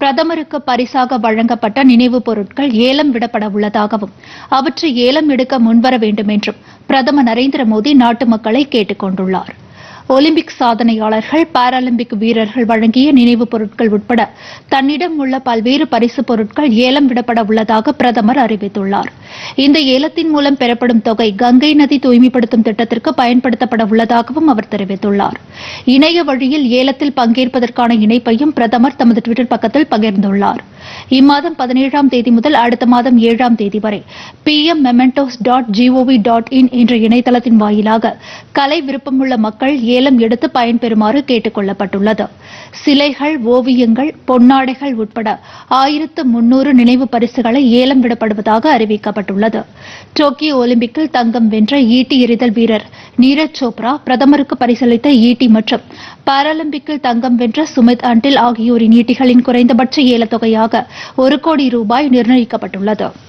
பிரதமருக்கு பரிசாக வழங்கப்பட்ட நினைவுப் பொருட்கள் ஏலம் விடப்பட உள்ளதாகவும் அவற்றை ஏலம் எடுக்க முன்வர வேண்டும் என்றும் பிரதமர் நரேந்திர மோடி நாட்டு மக்களை கேட்டுக் கொண்டுள்ளார் ஒலிம்பிக் சாதனையாளர்கள் பாராலிம்பிக் வீரர்கள் வழங்கிய நினைவுப் பொருட்கள் உட்பட தன்னிடம் உள்ள பல்வேறு பரிசுப் பொருட்கள் ஏலம் விடப்பட உள்ளதாக பிரதமர் அறிவித்துள்ளார் இந்த ஏலத்தின் மூலம் பெறப்படும் தொகை கங்கை நதி தூய்மைப்படுத்தும் திட்டத்திற்கு பயன்படுத்தப்பட உள்ளதாகவும் அவர் தெரிவித்துள்ளார் இணைய வழியில் ஏலத்தில் பங்கேற்பதற்கான இணைப்பையும் பிரதமர் தமது டுவிட்டர் பக்கத்தில் பகிர்ந்துள்ளார் இம்மாதம் பதினேழாம் தேதி முதல் அடுத்த மாதம் ஏழாம் தேதி வரை P M mementos dot G O V dot in என்ற இணையதளத்தின் வாயிலாக கலை விருப்பமுள்ள மக்கள் ஏலம் எடுத்து பயன்பெறுமாறு கேட்டுக் கொள்ளப்பட்டுள்ளது சிலைகள் ஓவியங்கள் பொன்னாடைகள் உட்பட ஆயிரத்து முன்னூறு நினைவு பரிசுகளை ஏலம் விடப்படுவதாக அறிவிக்கப்பட்டுள்ளது டோக்கியோ ஒலிம்பிக்கில் தங்கம் வென்ற ஈட்டி எறிதல் வீரர் நீரஜ் சோப்ரா பிரதமருக்கு பரிசளித்த ஈட்டி மற்றும் பாராலிம்பிக்கில் தங்கம் வென்ற சுமித் அன்டில் ஆகியோரின் ஈட்டிகளின் குறைந்தபட்ச ஏலத்தொகையாக ஒரு கோடி ரூபாய் நிர்ணயிக்கப்பட்டுள்ளது